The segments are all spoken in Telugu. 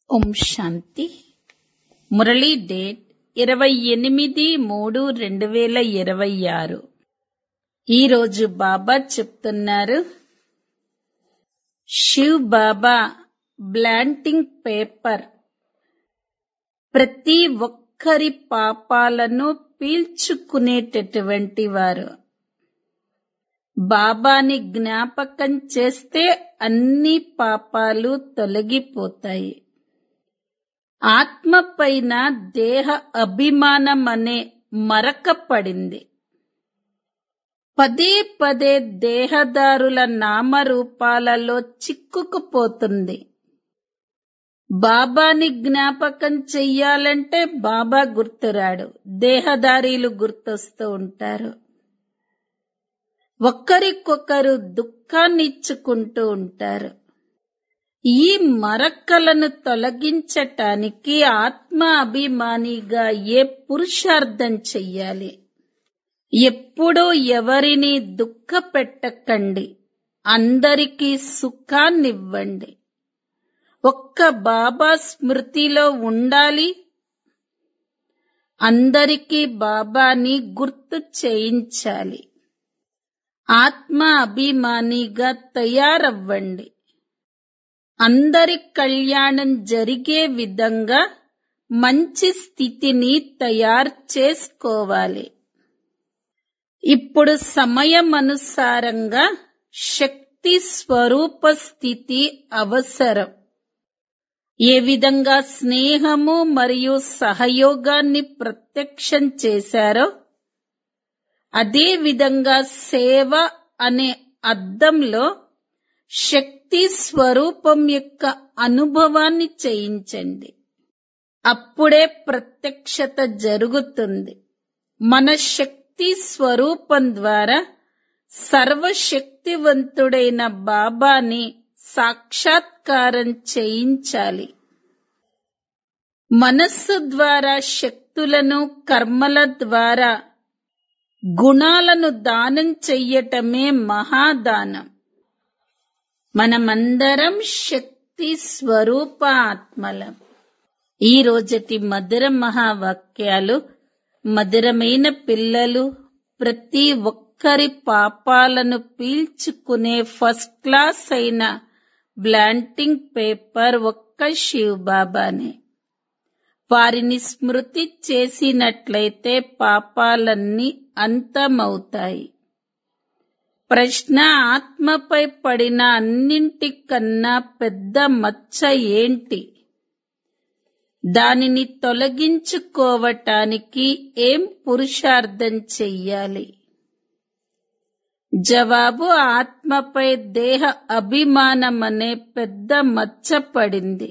ఓం శాంతి మురళీ డేట్ ఇరవై ఎనిమిది మూడు రెండు వేల ఇరవై ఆరు ఈరోజు బాబా చెప్తున్నారు శివ్ బాబా బ్లాంటింగ్ పేపర్ ప్రతి ఒక్కరి పాపాలను పీల్చుకునేటటువంటి వారు బాబాని జ్ఞాపకం చేస్తే అన్ని పాపాలు తొలగిపోతాయి ఆత్మ పైన దేహ అభిమానం అనే మరక పడింది పదే పదే దేహదారుల నామరూపాలలో చిక్కుకుపోతుంది బాబాని జ్ఞాపకం చెయ్యాలంటే బాబా గుర్తురాడు దేహదారీలు గుర్తొస్తూ ఉంటారు ఒక్కరికొకరు దుఃఖాన్నిచ్చుకుంటూ ఉంటారు ఈ మరక్కలను తొలగించటానికి ఆత్మ అభిమానిగా ఏ పురుషార్థం చెయ్యాలి ఎప్పుడూ ఎవరిని దుఃఖ పెట్టకండి అందరికీ సుఖాన్నివ్వండి ఒక్క బాబా స్మృతిలో ఉండాలి అందరికీ బాబాని గుర్తు చేయించాలి ఆత్మ అభిమానిగా తయారవ్వండి అందరి కళ్యాణం జరిగే విధంగా మంచి స్థితిని తయారు చేసుకోవాలి ఇప్పుడు సమయం అనుసారంగా శక్తి స్వరూప స్థితి అవసరం ఏ విధంగా స్నేహము మరియు సహయోగాన్ని ప్రత్యక్షం చేశారో అదే విధంగా సేవ అనే అద్దంలో శక్తి స్వరూపం యొక్క అనుభవాన్ని చేయించండి అప్పుడే ప్రత్యక్షత జరుగుతుంది మన శక్తి స్వరూపం ద్వారా సర్వశక్తివంతుడైన బాబాని సాక్షాత్కారం చేయించాలి మనస్సు ద్వారా శక్తులను కర్మల ద్వారా గుణాలను దానం చెయ్యటమే మహాదానం మనమందరం శక్తి స్వరూప ఆత్మలం ఈ రోజటి మధుర మహావాక్యాలు మధురమైన పిల్లలు ప్రతి ఒక్కరి పాపాలను పీల్చుకునే ఫస్ట్ క్లాస్ అయిన బ్లాంటింగ్ పేపర్ ఒక్క శివ్ బాబానే వారిని స్మృతి చేసినట్లయితే పాపాలన్నీ అంతమవుతాయి ప్రశ్న ఆత్మపై పడిన అన్నింటికన్నా పెద్ద మచ్చ ఏంటి దానిని తొలగించుకోవటానికి ఏం పురుషార్థం చెయ్యాలి జవాబు ఆత్మపై దేహ అభిమానం అనే పెద్ద మచ్చ పడింది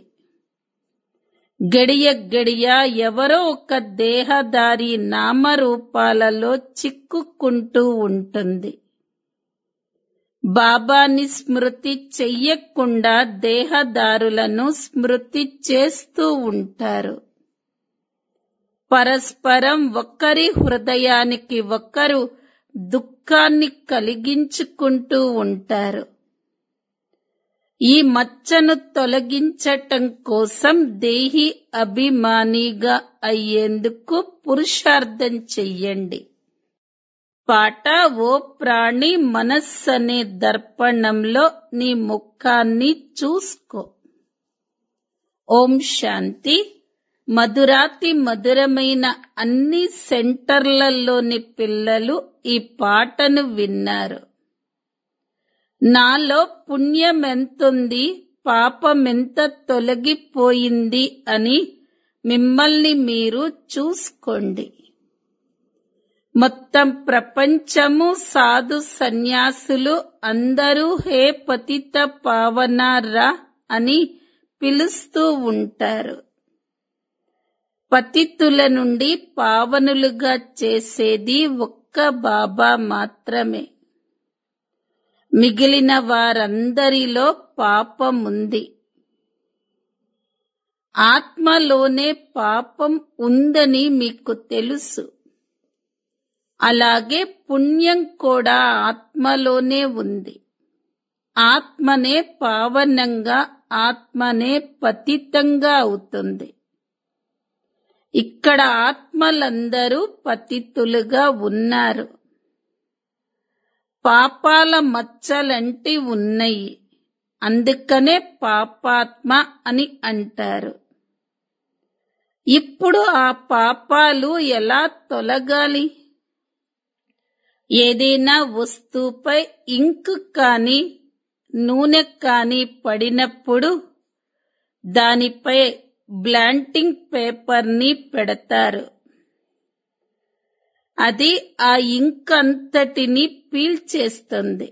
గడియ గడియ ఎవరో ఒక దేహదారి నామరూపాలలో చిక్కుకుంటూ ఉంటుంది బాబాని స్మృతి చెయ్యకుండా దేహదారులను స్మృతి చేస్తూ ఉంటారు పరస్పరం ఒకరి హృదయానికి ఒకరు దుఃఖాన్ని కలిగించుకుంటూ ఉంటారు ఈ మచ్చను తొలగించటం కోసం దేహి అభిమానిగా అయ్యేందుకు పురుషార్థం చెయ్యండి పాట ఓ ప్రాణి మనస్సనే దర్పణంలో నీ ముఖాన్ని చూసుకో ఓం శాంతి మధురాతి మధురమైన అన్ని సెంటర్లలోని పిల్లలు ఈ పాటను విన్నారు నాలో పుణ్యం ఎంతుంది పాపం ఎంత తొలగిపోయింది అని మిమ్మల్ని మీరు చూసుకోండి మొత్తం ప్రపంచము సాధు సన్యాసులు అందరూ హే పతిత పావనారా అని పిలుస్తూ ఉంటారు పతితుల నుండి పావనులుగా చేసేది ఒక్క బాబా మాత్రమే మిగిలిన వారందరిలో పాపం ఉంది ఆత్మలోనే పాపం ఉందని మీకు తెలుసు అలాగే పుణ్యం కూడా ఆత్మలోనే ఉంది ఆత్మనే పావనంగా ఆత్మనే పతితంగా అవుతుంది ఇక్కడ ఆత్మలందరూ పతితులుగా ఉన్నారు పాపాల మచ్చలంటి ఉన్నాయి అందుకనే పాపాత్మ అని అంటారు ఇప్పుడు ఆ పాపాలు ఎలా తొలగాలి ఏదైనా వస్తువుపై ఇంక్ కాని నూనె కాని పడినప్పుడు దానిపై బ్లాంటింగ్ పేపర్ ని పెడతారు అది ఆ ఇంక్ అంతటిని పీల్చేస్తుంది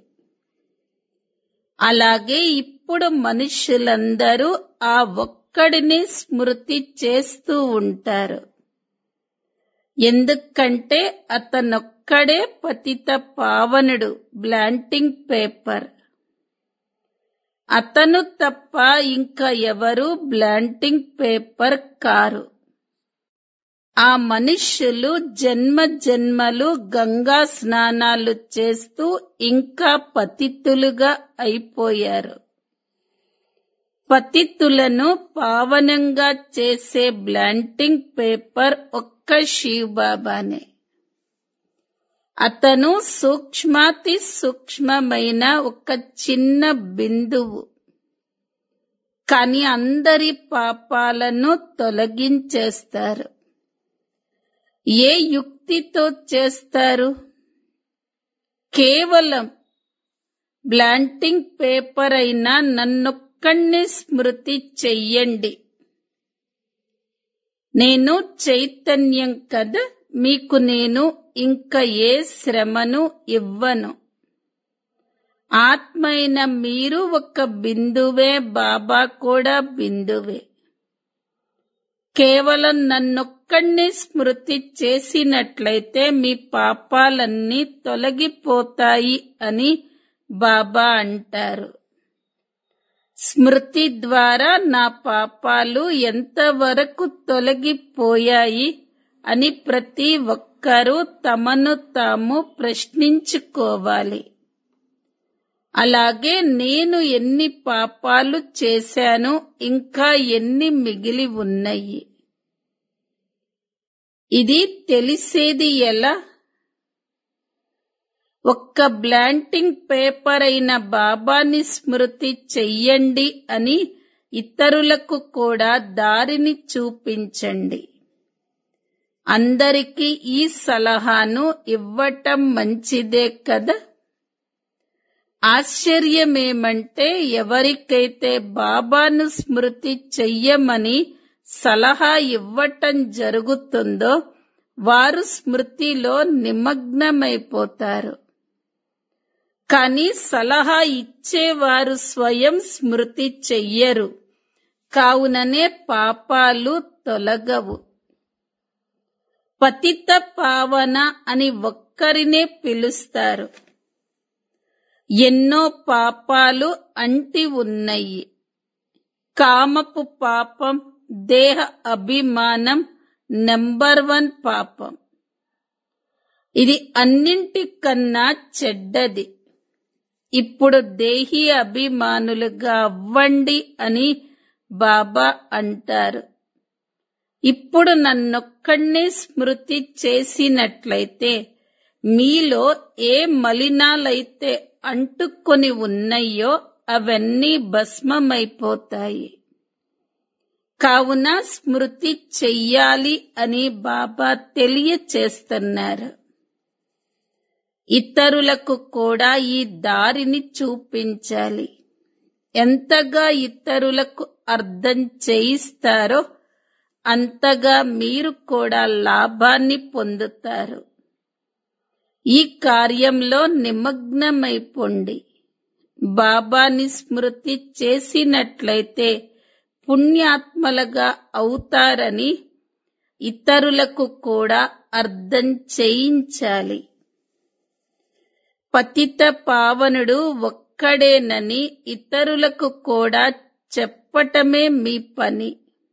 అలాగే ఇప్పుడు మనుషులందరూ ఆ ఒక్కడిని స్మృతి చేస్తూ ఉంటారు ఎందుకంటే అతనొక్కడే పతిత పావనుడు బ్లాంటింగ్ పేపర్ అతను తప్ప ఇంకా ఎవరు బ్లాంటింగ్ పేపర్ కారు ఆ మనుష్యులు జన్మ జన్మలు గంగా స్నానాలు చేస్తూ ఇంకా పతితులుగా అయిపోయారు పతితులను పావనంగా చేసే బ్లాంటింగ్ పేపర్ ఒక్క శివబాబానే అతను సూక్ష్మాతి సూక్ష్మమైన ఒక చిన్న బిందువు కాని అందరి పాపాలను తొలగించేస్తారు ఏ యుక్తితో చేస్తారు కేవలం బ్లాంటింగ్ పేపర్ అయినా నన్నొక్కడిని స్మృతి చెయ్యండి నేను చైతన్యం కదా మీకు నేను ఇంకా ఏ శ్రమను ఇవ్వను ఆత్మైన మీరు ఒక బిందువే బాబా కూడా బిందువే కేవలం నన్నొక్కడిని స్మృతి చేసినట్లయితే మీ పాపాలన్నీ తొలగిపోతాయి అని బాబా అంటారు స్మృతి ద్వారా నా పాపాలు ఎంతవరకు తొలగిపోయాయి అని ప్రతి ఒక్కరూ తమను తాము ప్రశ్నించుకోవాలి అలాగే నేను ఎన్ని పాపాలు చేశాను ఇంకా ఎన్ని మిగిలి ఉన్నాయి ఇది తెలిసేది ఎలా ఒక్క బ్లాంటింగ్ పేపర్ అయిన బాబాని స్మృతి చెయ్యండి అని ఇతరులకు కూడా దారిని చూపించండి అందరికీ ఈ సలహాను ఇవ్వటం మంచిదే కదా ఆశ్చర్యమేమంటే ఎవరికైతే బాబాను స్మృతి చెయ్యమని సలహా ఇవ్వటం జరుగుతుందో వారు స్మృతిలో నిమగ్నమైపోతారు కానీ సలహా ఇచ్చేవారు స్వయం స్మృతి చెయ్యరు కావుననే పాపాలు తొలగవు పతిత పావన అని ఒక్కరినే పిలుస్తారు ఎన్నో పాపాలు అంటి ఉన్నాయి కామపు పాపం దేహ అభిమానం నెంబర్ వన్ పాపం ఇది అన్నింటికన్నా చెడ్డది ఇప్పుడు దేహి అభిమానులుగా అవ్వండి అని బాబా అంటారు ఇప్పుడు నన్నొక్కడినే స్మృతి చేసినట్లయితే మీలో ఏ మలినాలైతే అంటుకొని ఉన్నాయో అవన్నీ భస్మమైపోతాయి కావున స్మృతి చెయ్యాలి అని బాబా తెలియచేస్తున్నారు ఇతరులకు కూడా ఈ దారిని చూపించాలి ఎంతగా ఇతరులకు అర్థం చేయిస్తారో అంతగా మీరు కూడా లాభాన్ని పొందుతారు ఈ కార్యంలో నిమగ్నమైపోండి బాబాని స్మృతి చేసినట్లయితే పుణ్యాత్మలుగా అవుతారని ఇతరులకు కూడా అర్థం చేయించాలి పతిత పావనుడు ఒక్కడేనని ఇతరులకు కూడా చెప్పటమే మీ పని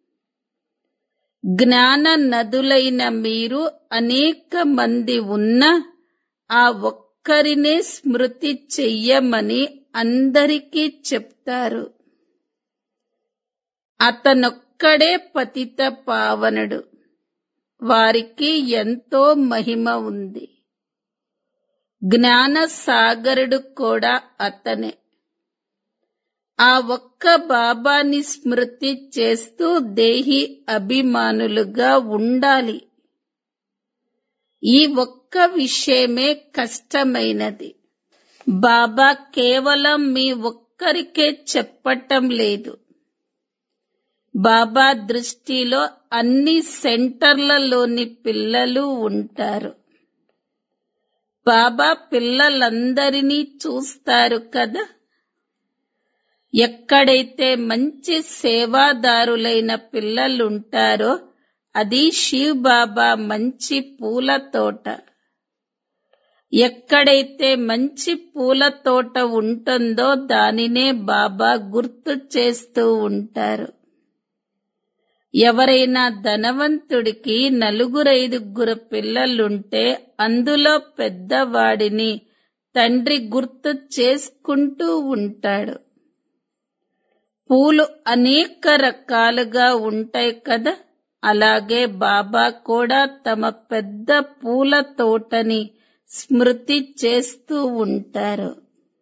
జ్ఞాన నదులైన మీరు అనేక మంది ఉన్న ఆ ఒక్కరినే స్మృతి చెయ్యమని అందరికీ చెప్తారు అతనొక్కడే పతిత పావనుడు వారికి ఎంతో మహిమ ఉంది జ్ఞాన సాగరుడు కూడా అతనే ఆ ఒక్క బాబాని స్మృతి చేస్తూ దేహి అభిమానులుగా ఉండాలి ఈ ఒక్క విషయమే కష్టమైనది బాబా కేవలం మీ ఒక్కరికే చెప్పటం లేదు బాబా దృష్టిలో అన్ని సెంటర్లలోని పిల్లలు ఉంటారు బాబా పిల్లలందరినీ చూస్తారు కదా ఎక్కడైతే మంచి సేవాదారులైన పిల్లలుంటారో అది శివ్ బాబా మంచి పూల తోట ఎక్కడైతే మంచి పూల తోట ఉంటుందో దానినే బాబా గుర్తు చేస్తూ ఉంటారు ఎవరైనా ధనవంతుడికి నలుగురైదుగురు పిల్లలుంటే అందులో పెద్దవాడిని తండ్రి గుర్తు చేసుకుంటూ ఉంటాడు పూలు అనేక రకాలుగా ఉంటాయి కదా అలాగే బాబా కూడా తమ పెద్ద పూల తోటని స్మృతి చేస్తూ ఉంటారు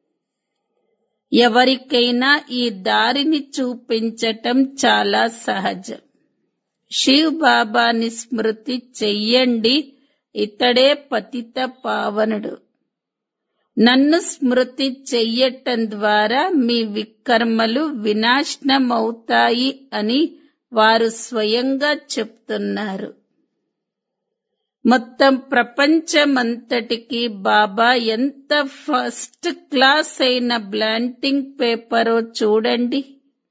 ఎవరికైనా ఈ దారిని చూపించటం చాలా సహజం శివ్ బాబాని స్మృతి చెయ్యండి ఇతడే పతిత పావనుడు నన్ను స్మృతి చెయ్యటం ద్వారా మీ వికర్మలు వినాశనమవుతాయి అని వారు స్వయంగా చెప్తున్నారు మొత్తం ప్రపంచమంతటికి బాబా ఎంత ఫస్ట్ క్లాస్ అయిన బ్లాంటింగ్ పేపరో చూడండి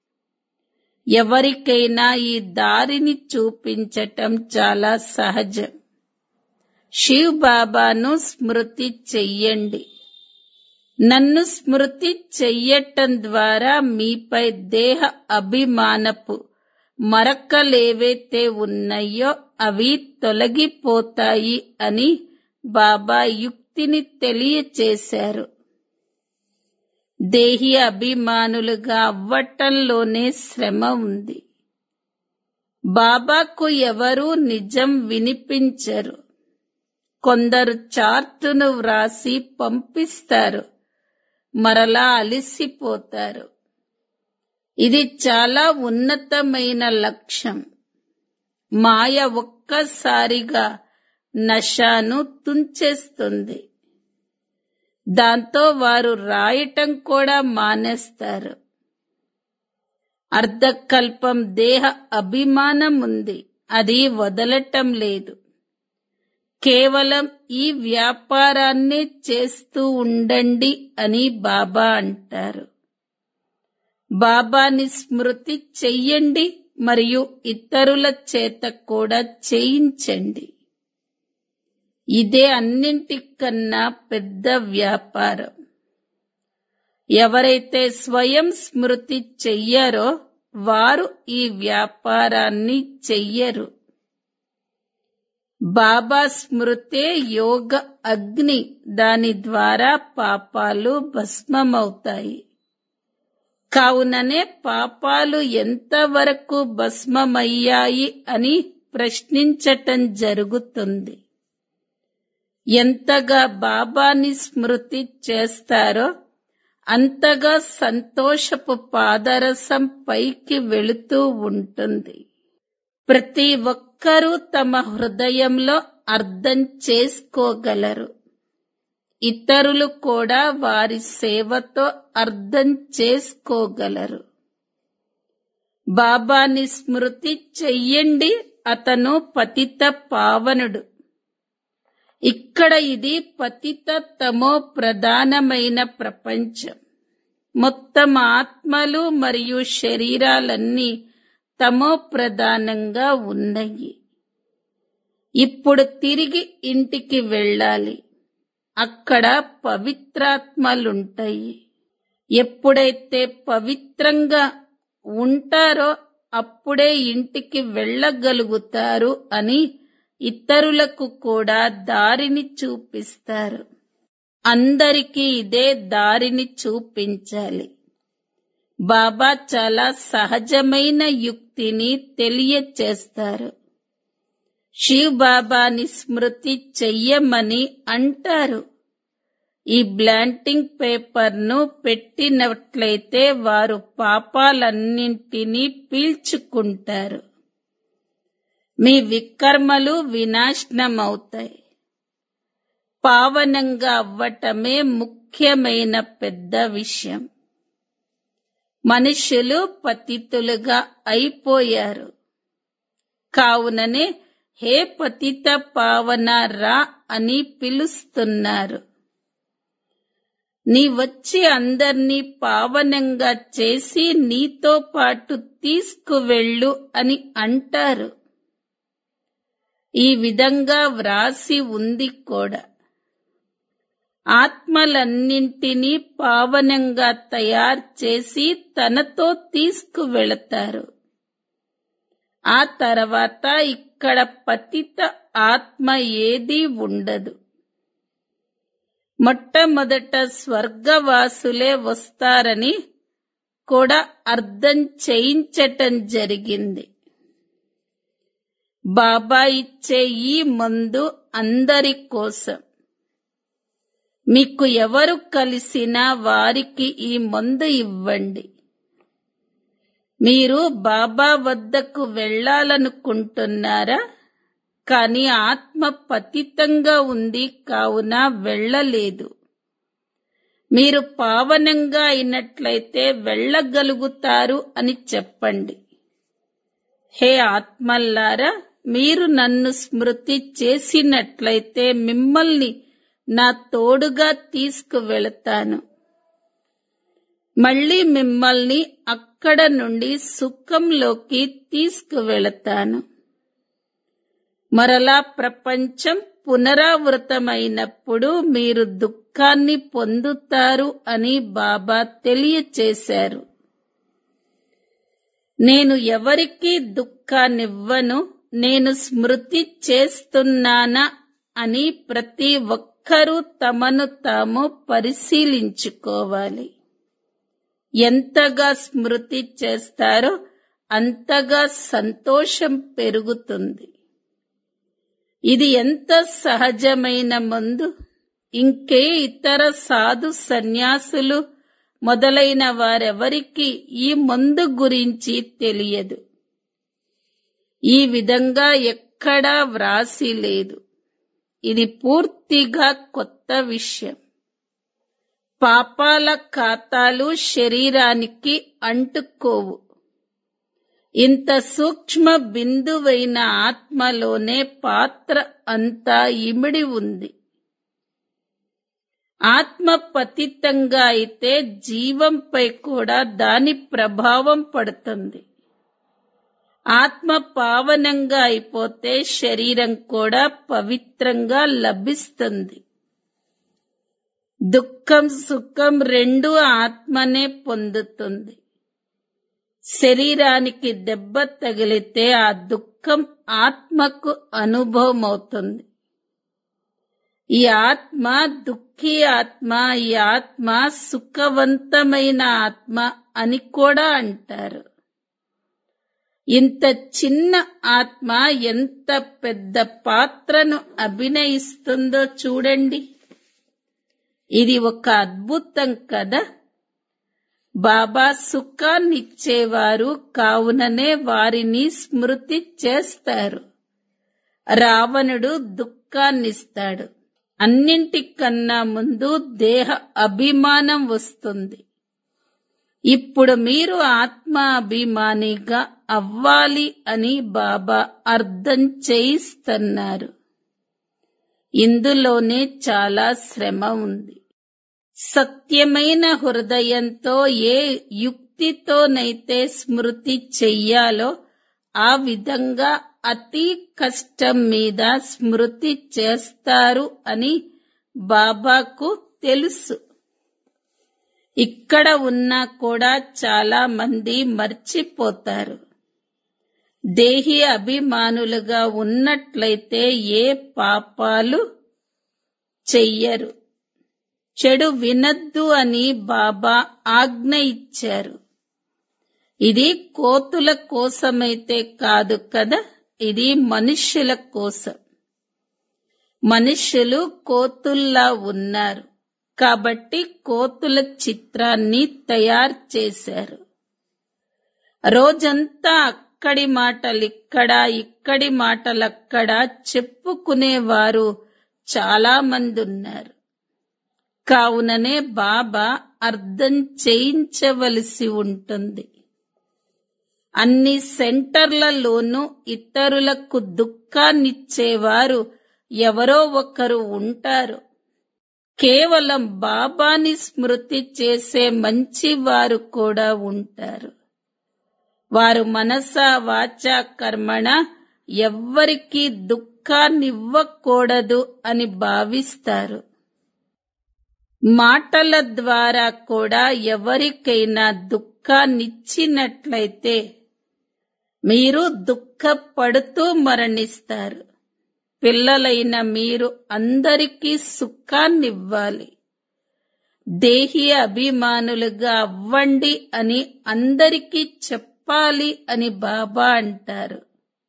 ఎవరికైనా ఈ దారిని చూపించటం చాలా సహజం శివ్ బాబాను స్మృతి చెయ్యండి నన్ను స్మృతి చెయ్యటం ద్వారా మీపై దేహ అభిమానపు మరకలేవైతే ఉన్నాయో అవి తొలగిపోతాయి అని బాబా యుక్తిని తెలియచేశారు దేహి అభిమానులుగా అవ్వటంలోనే శ్రమ ఉంది బాబాకు ఎవరూ నిజం వినిపించరు కొందరు చార్టును వ్రాసి పంపిస్తారు మరలా అలిసిపోతారు ఇది చాలా ఉన్నతమైన లక్ష్యం మాయ ఒక్కసారిగా నషాను తుంచేస్తుంది దాంతో వారు రాయటం కూడా మానేస్తారు అర్ధకల్పం దేహ అభిమానం ఉంది అది వదలటం లేదు కేవలం ఈ వ్యాపారాన్నే చేస్తూ ఉండండి అని బాబా అంటారు బాబాని స్మృతి చెయ్యండి మరియు ఇతరుల చేత కూడా చేయించండి ఇదే అన్నింటికన్నా పెద్ద వ్యాపారం ఎవరైతే స్వయం స్మృతి చెయ్యరో వారు ఈ వ్యాపారాన్ని చెయ్యరు బాబా స్మృతే యోగ అగ్ని దాని ద్వారా పాపాలు భస్మమవుతాయి కావుననే పాపాలు ఎంతవరకు భస్మమయ్యాయి అని ప్రశ్నించటం జరుగుతుంది ఎంతగా బాబాని స్మృతి చేస్తారో అంతగా సంతోషపు పాదరసం పైకి వెళుతూ ఉంటుంది ప్రతి ఒక్కరూ తమ హృదయంలో అర్థం చేసుకోగలరు ఇతరులు కూడా వారి సేవతో అర్థం చేసుకోగలరు బాబాని స్మృతి చెయ్యండి అతను పతిత పావనుడు ఇక్కడ ఇది పతిత తమో ప్రధానమైన ప్రపంచం మొత్తం ఆత్మలు మరియు శరీరాలన్నీ తమో ప్రధానంగా ఉన్నాయి ఇప్పుడు తిరిగి ఇంటికి వెళ్ళాలి అక్కడ పవిత్రాత్మలుంటాయి ఎప్పుడైతే పవిత్రంగా ఉంటారో అప్పుడే ఇంటికి వెళ్ళగలుగుతారు అని ఇతరులకు కూడా దారిని చూపిస్తారు అందరికీ ఇదే దారిని చూపించాలి బాబా చాలా సహజమైన యుక్తిని తెలియచేస్తారు శివ్ బాబాని స్మృతి చెయ్యమని అంటారు ఈ బ్లాంటింగ్ పేపర్ను పెట్టినట్లయితే వారు పాపాలన్నింటినీ పీల్చుకుంటారు మీ వికర్మలు వినాశనమవుతాయి పావనంగా అవ్వటమే ముఖ్యమైన పెద్ద విషయం మనుషులు పతితులుగా అయిపోయారు కావుననే హే పతిత పావన రా అని పిలుస్తున్నారు నీ వచ్చి అందర్నీ పావనంగా చేసి నీతో పాటు తీసుకువెళ్ళు అని అంటారు ఈ విధంగా వ్రాసి ఉంది కూడా ఆత్మలన్నింటినీ పావనంగా తయారు చేసి తనతో తీసుకువెళతారు ఆ తర్వాత ఇక్కడ పతిత ఆత్మ ఏదీ ఉండదు మొట్టమొదట స్వర్గవాసులే వస్తారని కూడా అర్థం చేయించటం జరిగింది బాబా ఇచ్చే ఈ మందు అందరి కోసం మీకు ఎవరు కలిసినా వారికి ఈ మందు ఇవ్వండి మీరు బాబా వద్దకు వెళ్ళాలనుకుంటున్నారా కానీ ఆత్మ పతితంగా ఉంది కావున వెళ్ళలేదు మీరు పావనంగా అయినట్లయితే వెళ్ళగలుగుతారు అని చెప్పండి హే ఆత్మల్లారా మీరు నన్ను స్మృతి చేసినట్లయితే మిమ్మల్ని నా తోడుగా తీసుకువెళతాను మళ్ళీ మిమ్మల్ని అక్కడ నుండి సుఖంలోకి తీసుకువెళతాను మరలా ప్రపంచం పునరావృతమైనప్పుడు మీరు దుఃఖాన్ని పొందుతారు అని బాబా తెలియచేశారు నేను ఎవరికీ దుఃఖాన్నివ్వను నేను స్మృతి చేస్తున్నానా అని ప్రతి ఒక్కరూ తమను తాము పరిశీలించుకోవాలి ఎంతగా స్మృతి చేస్తారో అంతగా సంతోషం పెరుగుతుంది ఇది ఎంత సహజమైన మందు ఇంకే ఇతర సాధు సన్యాసులు మొదలైన వారెవరికి ఈ మందు గురించి తెలియదు ఈ విధంగా ఎక్కడా వ్రాసి లేదు ఇది పూర్తిగా కొత్త విషయం పాపాల ఖాతాలు శరీరానికి అంటుకోవు ఇంత సూక్ష్మ బిందువైన ఆత్మలోనే పాత్ర అంతా ఇమిడి ఉంది ఆత్మ పతితంగా అయితే జీవంపై కూడా దాని ప్రభావం పడుతుంది ఆత్మ పావనంగా అయిపోతే శరీరం కూడా పవిత్రంగా లభిస్తుంది దుఃఖం సుఖం రెండు ఆత్మనే పొందుతుంది శరీరానికి దెబ్బ తగిలితే ఆ దుఃఖం ఆత్మకు అనుభవం అవుతుంది ఈ ఆత్మ దుఃఖీ ఆత్మ ఈ ఆత్మ సుఖవంతమైన ఆత్మ అని కూడా అంటారు ఇంత చిన్న ఆత్మ ఎంత పెద్ద పాత్రను అభినయిస్తుందో చూడండి ఇది ఒక అద్భుతం కదా బాబా సుఖాన్నిచ్చేవారు కావుననే వారిని స్మృతి చేస్తారు రావణుడు దుఃఖాన్నిస్తాడు అన్నింటికన్నా ముందు దేహ అభిమానం వస్తుంది ఇప్పుడు మీరు ఆత్మ అభిమానిగా అవ్వాలి అని బాబా అర్థం చేయిస్తున్నారు ఇందులోనే చాలా శ్రమ ఉంది సత్యమైన హృదయంతో ఏ యుక్తితోనైతే స్మృతి చెయ్యాలో ఆ విధంగా అతి కష్టం మీద స్మృతి చేస్తారు అని బాబాకు తెలుసు ఇక్కడ ఉన్నా కూడా చాలా మంది మర్చిపోతారు దేహి అభిమానులుగా ఉన్నట్లయితే ఏ పాపాలు చెయ్యరు చెడు వినద్దు అని బాబా ఆజ్ఞ ఇచ్చారు ఇది కోతుల కోసమైతే కాదు కదా ఇది మనుష్యుల కోసం మనుష్యులు కోతుల్లా ఉన్నారు కాబట్టి కోతుల చిత్రాన్ని తయారు చేశారు రోజంతా అక్కడి మాటలిక్కడ ఇక్కడి మాటలక్కడ చెప్పుకునేవారు చాలా మంది ఉన్నారు కావుననే బాబా అర్థం చేయించవలసి ఉంటుంది అన్ని సెంటర్లలోనూ ఇతరులకు దుఃఖాన్నిచ్చేవారు ఎవరో ఒకరు ఉంటారు కేవలం బాబాని స్మృతి చేసే మంచి వారు కూడా ఉంటారు వారు మనస వాచ కర్మణ ఎవ్వరికీ దుఃఖాన్నివ్వకూడదు అని భావిస్తారు మాటల ద్వారా కూడా ఎవరికైనా దుఃఖాన్నిచ్చినట్లయితే మీరు దుఃఖపడుతూ మరణిస్తారు పిల్లలైన మీరు అందరికీ సుఖాన్నివ్వాలి దేహి అభిమానులుగా అవ్వండి అని అందరికీ చెప్పాలి అని బాబా అంటారు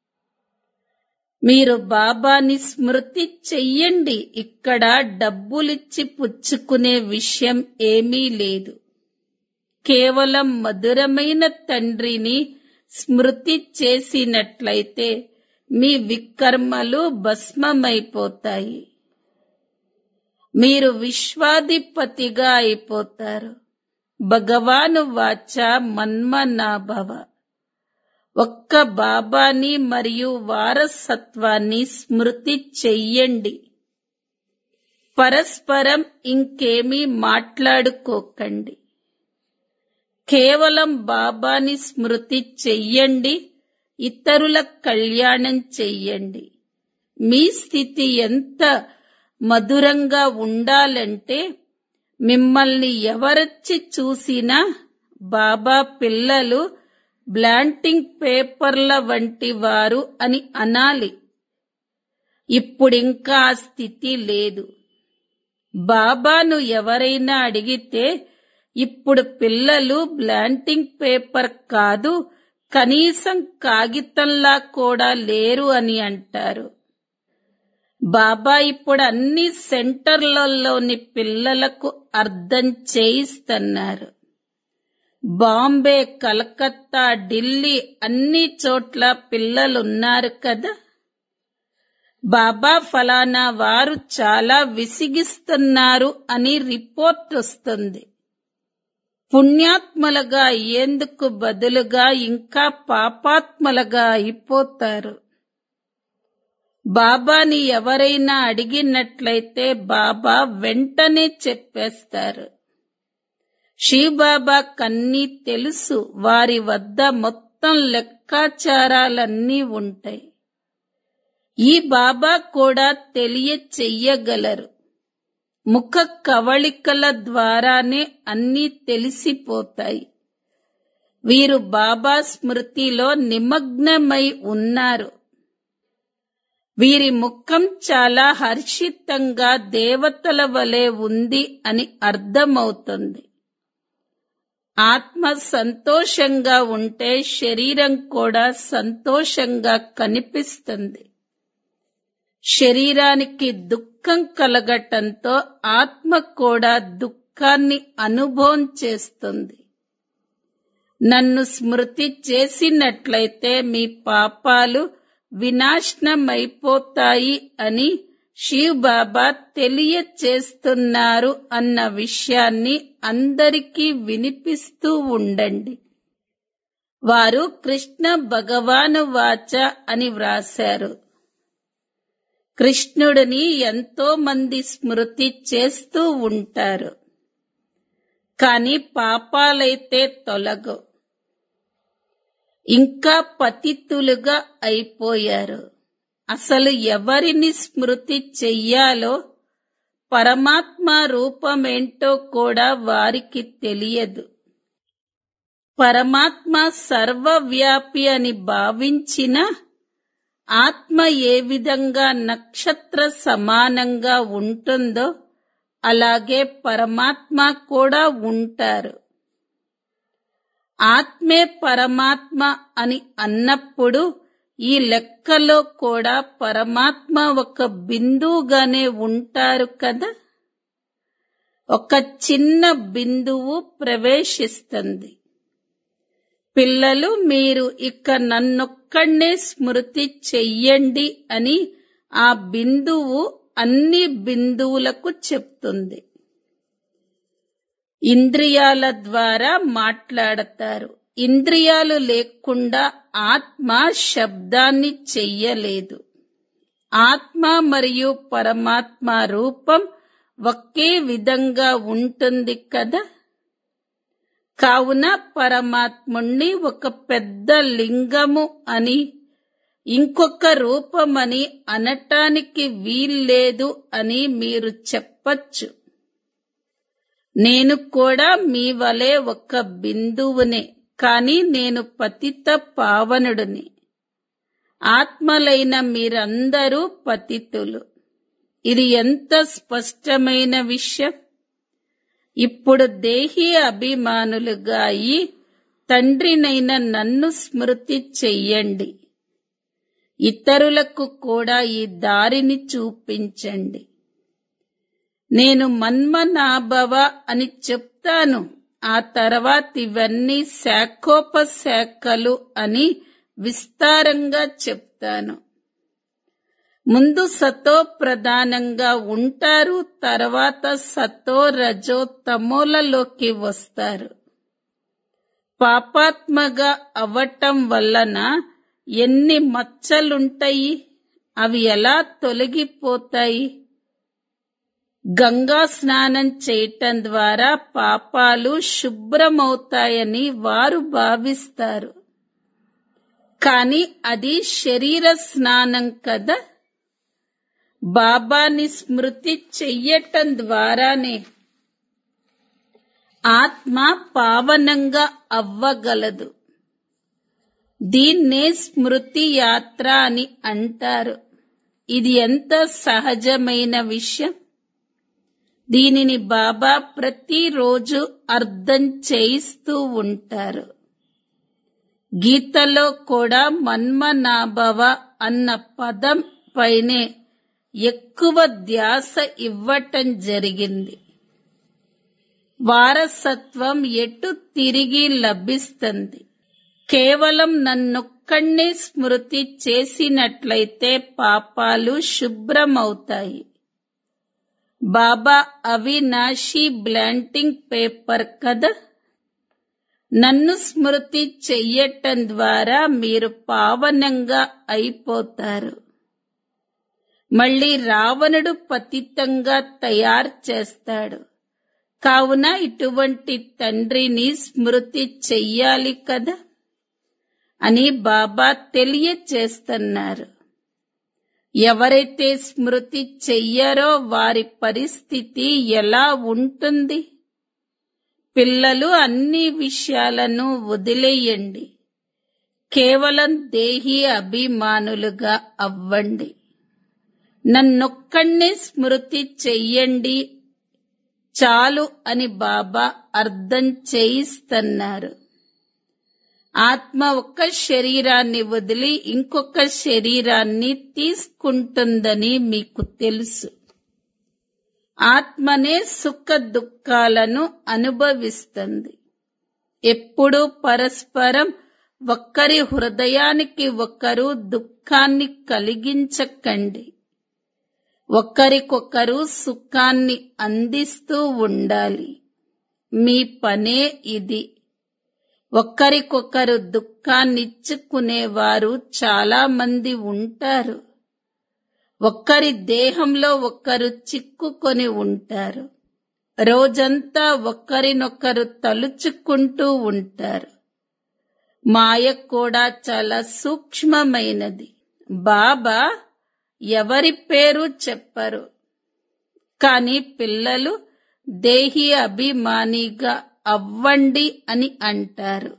మీరు బాబాని స్మృతి చెయ్యండి ఇక్కడ డబ్బులిచ్చి పుచ్చుకునే విషయం ఏమీ లేదు కేవలం మధురమైన తండ్రిని స్మృతి చేసినట్లయితే మీ వికర్మలు భస్మమైపోతాయి మీరు విశ్వాధిపతిగా అయిపోతారు భగవాను వాచ మన్మనాభవ ఒక్క బాబాని మరియు వారసత్వాన్ని స్మృతి చెయ్యండి పరస్పరం ఇంకేమీ మాట్లాడుకోకండి కేవలం బాబాని స్మృతి చెయ్యండి ఇతరుల కళ్యాణం చెయ్యండి మీ స్థితి ఎంత మధురంగా ఉండాలంటే మిమ్మల్ని ఎవరొచ్చి చూసినా బాబా పిల్లలు బ్లాంటింగ్ పేపర్ల వంటి వారు అని అనాలి ఇప్పుడింకా ఆ స్థితి లేదు బాబాను ఎవరైనా అడిగితే ఇప్పుడు పిల్లలు బ్లాంటింగ్ పేపర్ కాదు కనీసం కాగితంలా కూడా లేరు అని అంటారు బాబా ఇప్పుడు అన్ని సెంటర్లలోని పిల్లలకు అర్థం చేయిస్తున్నారు బాంబే కలకత్తా ఢిల్లీ అన్ని చోట్ల పిల్లలున్నారు కదా బాబా ఫలానా వారు చాలా విసిగిస్తున్నారు అని రిపోర్ట్ వస్తుంది పుణ్యాత్మలుగా అయ్యేందుకు బదులుగా ఇంకా పాపాత్మలుగా అయిపోతారు బాబాని ఎవరైనా అడిగినట్లయితే బాబా వెంటనే చెప్పేస్తారు బాబా కన్నీ తెలుసు వారి వద్ద మొత్తం లెక్కాచారాలన్నీ ఉంటాయి ఈ బాబా కూడా తెలియ చెయ్యగలరు ముఖ కవళికల ద్వారానే అన్నీ తెలిసిపోతాయి వీరు బాబా స్మృతిలో నిమగ్నమై ఉన్నారు వీరి ముఖం చాలా హర్షితంగా దేవతల వలె ఉంది అని అర్థమవుతుంది ఆత్మ సంతోషంగా ఉంటే శరీరం కూడా సంతోషంగా కనిపిస్తుంది శరీరానికి దుఃఖం కలగటంతో ఆత్మ కూడా దుఃఖాన్ని అనుభవం చేస్తుంది నన్ను స్మృతి చేసినట్లయితే మీ పాపాలు వినాశనమైపోతాయి అని శివ్ బాబా తెలియచేస్తున్నారు అన్న విషయాన్ని అందరికీ వినిపిస్తూ ఉండండి వారు కృష్ణ భగవాను వాచ అని వ్రాశారు కృష్ణుడిని ఎంతో మంది స్మృతి చేస్తూ ఉంటారు కాని పాపాలైతే తొలగవు ఇంకా పతితులుగా అయిపోయారు అసలు ఎవరిని స్మృతి చెయ్యాలో పరమాత్మ రూపమేంటో కూడా వారికి తెలియదు పరమాత్మ సర్వవ్యాపి అని భావించిన ఆత్మ ఏ విధంగా నక్షత్ర సమానంగా ఉంటుందో అలాగే పరమాత్మ కూడా ఉంటారు ఆత్మే పరమాత్మ అని అన్నప్పుడు ఈ లెక్కలో కూడా పరమాత్మ ఒక బిందువుగానే ఉంటారు కదా ఒక చిన్న బిందువు ప్రవేశిస్తుంది పిల్లలు మీరు ఇక నన్నొక్కడే స్మృతి చెయ్యండి అని ఆ బిందువు అన్ని బిందువులకు చెప్తుంది ఇంద్రియాల ద్వారా మాట్లాడతారు ఇంద్రియాలు లేకుండా ఆత్మ శబ్దాన్ని చెయ్యలేదు ఆత్మ మరియు పరమాత్మ రూపం ఒకే విధంగా ఉంటుంది కదా కావున పరమాత్ముణ్ణి ఒక పెద్ద లింగము అని ఇంకొక రూపమని అనటానికి వీల్లేదు అని మీరు చెప్పచ్చు నేను కూడా మీ వలె ఒక బిందువునే కాని నేను పతిత పావనుడిని ఆత్మలైన మీరందరూ పతితులు ఇది ఎంత స్పష్టమైన విషయం ఇప్పుడు దేహీ అభిమానులుగా అయి తండ్రినైన నన్ను స్మృతి చెయ్యండి ఇతరులకు కూడా ఈ దారిని చూపించండి నేను మన్మనాభవ అని చెప్తాను ఆ తర్వాత ఇవన్నీ శాఖోపశాఖలు అని విస్తారంగా చెప్తాను ముందు సతో ప్రధానంగా ఉంటారు తర్వాత సతో రజో తమోలలోకి వస్తారు పాపాత్మగా అవ్వటం వలన ఎన్ని మచ్చలుంటాయి అవి ఎలా తొలగిపోతాయి గంగా స్నానం చేయటం ద్వారా పాపాలు శుభ్రమవుతాయని వారు భావిస్తారు కాని అది శరీర స్నానం కదా బాబాని స్మృతి చెయ్యటం ద్వారానే ఆత్మ పావనంగా అవ్వగలదు దీన్నే స్మృతి యాత్ర అని అంటారు ఇది ఎంత సహజమైన విషయం దీనిని బాబా ప్రతిరోజు అర్థం చేయిస్తూ ఉంటారు గీతలో కూడా మన్మనాభవ అన్న పదం పైనే ఎక్కువ ధ్యాస ఇవ్వటం జరిగింది వారసత్వం ఎటు తిరిగి లభిస్తుంది కేవలం నన్నొక్కడినే స్మృతి చేసినట్లయితే పాపాలు శుభ్రమవుతాయి బాబా అవినాశి బ్లాంటింగ్ పేపర్ కదా నన్ను స్మృతి చెయ్యటం ద్వారా మీరు పావనంగా అయిపోతారు మళ్ళీ రావణుడు పతితంగా తయారు చేస్తాడు కావున ఇటువంటి తండ్రిని స్మృతి చెయ్యాలి కదా అని బాబా తెలియచేస్తున్నారు ఎవరైతే స్మృతి చెయ్యరో వారి పరిస్థితి ఎలా ఉంటుంది పిల్లలు అన్ని విషయాలను వదిలేయండి కేవలం దేహి అభిమానులుగా అవ్వండి నన్నొక్కడినే స్మృతి చెయ్యండి చాలు అని బాబా అర్థం చేయిస్తున్నారు ఆత్మ ఒక్క శరీరాన్ని వదిలి ఇంకొక శరీరాన్ని తీసుకుంటుందని మీకు తెలుసు ఆత్మనే సుఖ దుఃఖాలను అనుభవిస్తుంది ఎప్పుడూ పరస్పరం ఒక్కరి హృదయానికి ఒకరు దుఃఖాన్ని కలిగించకండి ఒకరికొకరు సుఖాన్ని అందిస్తూ ఉండాలి మీ పనే ఇది ఒకరికొకరు దుఃఖాన్నిచ్చుకునేవారు చాలా మంది ఉంటారు ఒక్కరి దేహంలో ఒకరు చిక్కుకొని ఉంటారు రోజంతా ఒకరినొకరు తలుచుకుంటూ ఉంటారు మాయ కూడా చాలా సూక్ష్మమైనది బాబా ఎవరి పేరు చెప్పరు కాని పిల్లలు దేహి అభిమానిగా అవ్వండి అని అంటారు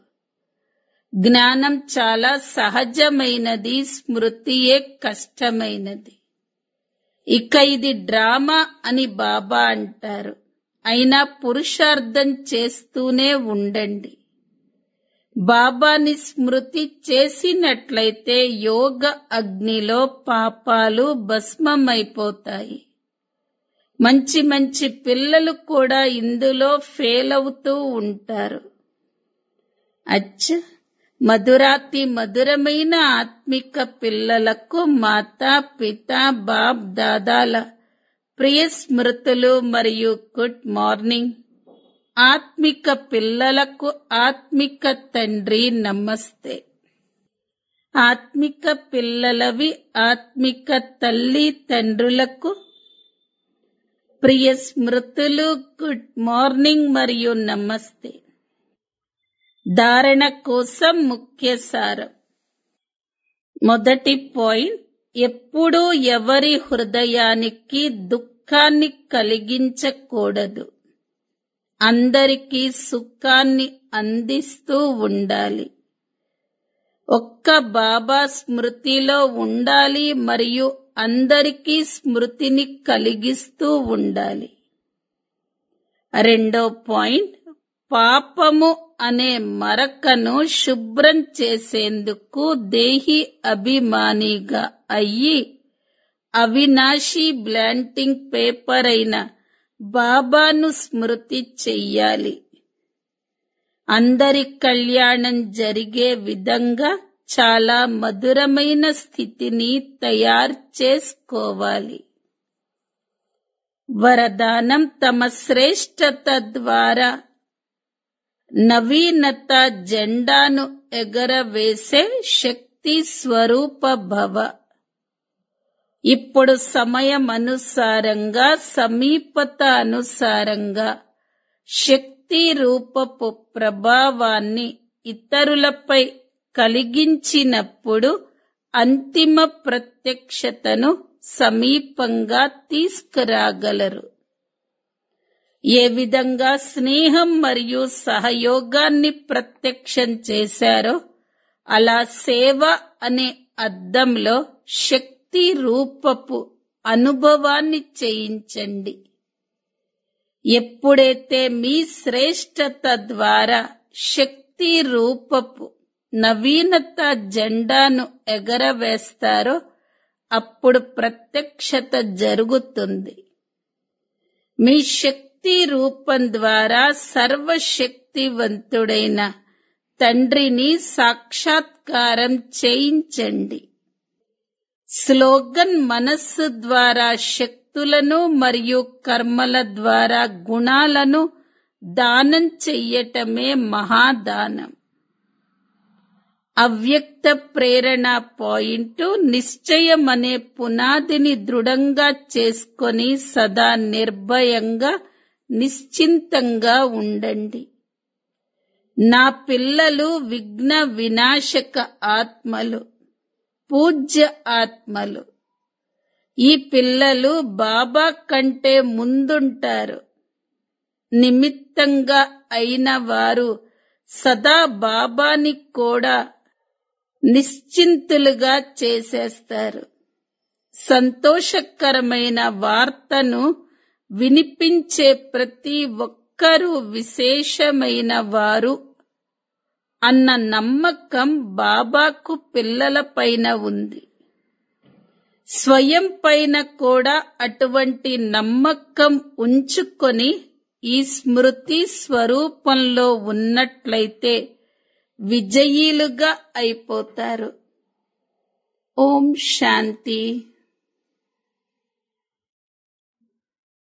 జ్ఞానం చాలా సహజమైనది స్మృతియే కష్టమైనది ఇక ఇది డ్రామా అని బాబా అంటారు అయినా పురుషార్థం చేస్తూనే ఉండండి బాబాని స్మృతి చేసినట్లయితే యోగ అగ్నిలో పాపాలు భస్మమైపోతాయి మంచి మంచి పిల్లలు కూడా ఇందులో ఫెయిల్ అవుతూ ఉంటారు అచ్చ మధురాతి మధురమైన ఆత్మిక పిల్లలకు మాతా పిత బాప్ దాదాల ప్రియ స్మృతులు మరియు గుడ్ మార్నింగ్ ఆత్మిక పిల్లలకు ఆత్మిక తండ్రి నమస్తే ఆత్మిక పిల్లలవి ఆత్మిక తల్లి తండ్రులకు ప్రియ స్మృతులు గుడ్ మార్నింగ్ మరియు నమస్తే ధారణ కోసం ముఖ్య సారం మొదటి పాయింట్ ఎప్పుడూ ఎవరి హృదయానికి దుఃఖాన్ని కలిగించకూడదు అందరికీ సుఖాన్ని అందిస్తూ ఉండాలి ఒక్క బాబా స్మృతిలో ఉండాలి మరియు అందరికీ స్మృతిని కలిగిస్తూ ఉండాలి రెండో పాయింట్ పాపము అనే మరకను శుభ్రం చేసేందుకు దేహి అభిమానిగా అయ్యి అవినాశి బ్లాంటింగ్ పేపర్ అయిన బాబాను స్మృతి చెయ్యాలి అందరి కళ్యాణం జరిగే విధంగా చాలా మధురమైన స్థితిని తయారు చేసుకోవాలి వరదానం తమ శ్రేష్టత ద్వారా నవీనత జెండాను ఎగరవేసే శక్తి స్వరూప భవ ఇప్పుడు సమయం అనుసారంగా సమీపత అనుసారంగా శక్తి రూపపు ప్రభావాన్ని ఇతరులపై కలిగించినప్పుడు అంతిమ ప్రత్యక్షతను సమీపంగా తీసుకురాగలరు ఏ విధంగా స్నేహం మరియు సహయోగాన్ని ప్రత్యక్షం చేశారో అలా సేవ అనే అద్దంలో శక్తి రూపపు అనుభవాన్ని చేయించండి ఎప్పుడైతే మీ శ్రేష్టత ద్వారా శక్తి రూపపు నవీనత జెండాను ఎగరవేస్తారో అప్పుడు ప్రత్యక్షత జరుగుతుంది మీ శక్తి రూపం ద్వారా సర్వశక్తివంతుడైన తండ్రిని సాక్షాత్కారం చేయించండి స్లోగన్ మనస్సు ద్వారా శక్తులను మరియు కర్మల ద్వారా గుణాలను దానం చెయ్యటమే మహాదానం అవ్యక్త ప్రేరణ పాయింట్ నిశ్చయం అనే పునాదిని దృఢంగా చేసుకొని సదా నిర్భయంగా నిశ్చింతంగా ఉండండి నా పిల్లలు విఘ్న వినాశక ఆత్మలు పూజ్య ఆత్మలు ఈ పిల్లలు బాబా కంటే ముందుంటారు నిమిత్తంగా అయిన వారు సదా బాబాని కూడా నిశ్చింతులుగా చేసేస్తారు సంతోషకరమైన వార్తను వినిపించే ప్రతి ఒక్కరూ విశేషమైన వారు అన్న నమ్మకం బాబాకు పిల్లలపైన ఉంది స్వయం పైన కూడా అటువంటి నమ్మకం ఉంచుకొని ఈ స్మృతి స్వరూపంలో ఉన్నట్లయితే విజయీలుగా అయిపోతారు ఓం శాంతి